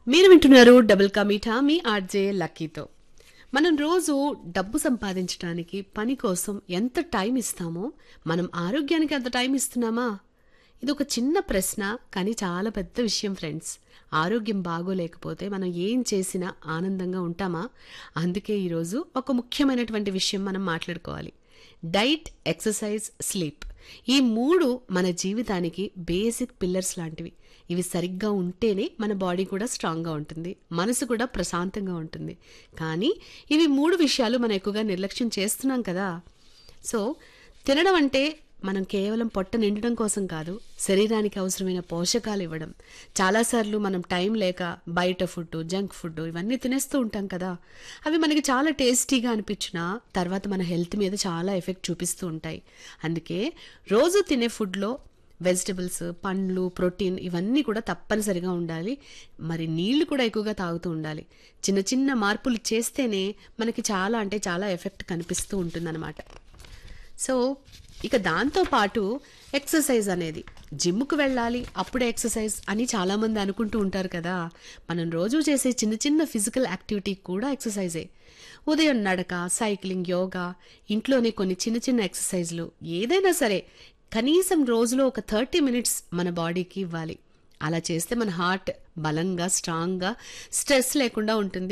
మీరు వింటున్నారు డబుల్ కమీఠా మీ ఆర్జే లక్కీతో మనం రోజు డబ్బు సంపాదించడానికి పని కోసం ఎంత టైం ఇస్తామో మనం ఆరోగ్యానికి అంత టైం ఇస్తున్నామా ఇది ఒక చిన్న ప్రశ్న కానీ చాలా పెద్ద విషయం ఫ్రెండ్స్ ఆరోగ్యం బాగోలేకపోతే మనం ఏం చేసినా ఆనందంగా ఉంటామా అందుకే ఈరోజు ఒక ముఖ్యమైనటువంటి విషయం మనం మాట్లాడుకోవాలి డైట్ ఎక్సర్సైజ్ స్లీప్ ఈ మూడు మన జీవితానికి బేసిక్ పిల్లర్స్ లాంటివి ఇవి సరిగ్గా ఉంటేనే మన బాడీ కూడా స్ట్రాంగ్గా ఉంటుంది మనసు కూడా ప్రశాంతంగా ఉంటుంది కానీ ఇవి మూడు విషయాలు మనం ఎక్కువగా నిర్లక్ష్యం చేస్తున్నాం కదా సో తినడం అంటే మనం కేవలం పొట్ట నిండడం కోసం కాదు శరీరానికి అవసరమైన పోషకాలు ఇవ్వడం చాలాసార్లు మనం టైం లేక బయట ఫుడ్ జంక్ ఫుడ్ ఇవన్నీ తినేస్తూ ఉంటాం కదా అవి మనకి చాలా టేస్టీగా అనిపించినా తర్వాత మన హెల్త్ మీద చాలా ఎఫెక్ట్ చూపిస్తూ ఉంటాయి అందుకే రోజు తినే ఫుడ్లో వెజిటబుల్స్ పండ్లు ప్రోటీన్ ఇవన్నీ కూడా తప్పనిసరిగా ఉండాలి మరి నీళ్లు కూడా ఎక్కువగా తాగుతూ ఉండాలి చిన్న చిన్న మార్పులు చేస్తేనే మనకి చాలా అంటే చాలా ఎఫెక్ట్ కనిపిస్తూ ఉంటుందన్నమాట సో ఇక దాంతో పాటు ఎక్సర్సైజ్ అనేది జిమ్కు వెళ్ళాలి అప్పుడే ఎక్సర్సైజ్ అని చాలామంది అనుకుంటూ ఉంటారు కదా మనం రోజు చేసే చిన్న చిన్న ఫిజికల్ యాక్టివిటీ కూడా ఎక్సర్సైజే ఉదయం నడక సైక్లింగ్ యోగా ఇంట్లోనే కొన్ని చిన్న చిన్న ఎక్సర్సైజ్లు ఏదైనా సరే కనీసం రోజులో ఒక థర్టీ మినిట్స్ మన బాడీకి ఇవ్వాలి అలా చేస్తే మన హార్ట్ బలంగా స్ట్రాంగ్గా స్ట్రెస్ లేకుండా ఉంటుంది